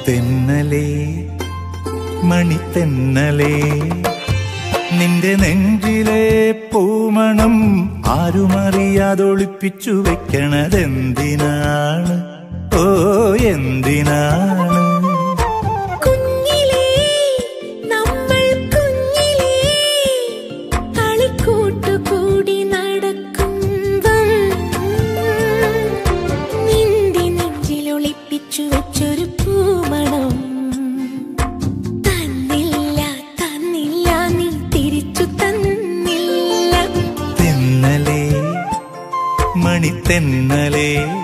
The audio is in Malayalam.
തെന്നലേ മണിത്തെന്നലേ നിന്റെ നെഞ്ചിലെ പൂമണം ആരുമറിയാതൊളിപ്പിച്ചു വെക്കണതെന്തിനാണ് ഓ എന്തിനാണ് കുഞ്ഞിലേ നമ്മൾ കുഞ്ഞിലേ കളിക്കൂട്ടുകൂടി നടക്കുമ്പം നിന്റെ നെഞ്ചിൽ ഒളിപ്പിച്ചു വെച്ചൊരു പൂമണം തന്നില്ല തന്നില്ല നീ തിരിച്ചു തന്നില്ല തെന്നലേ മണിത്തെന്നലേ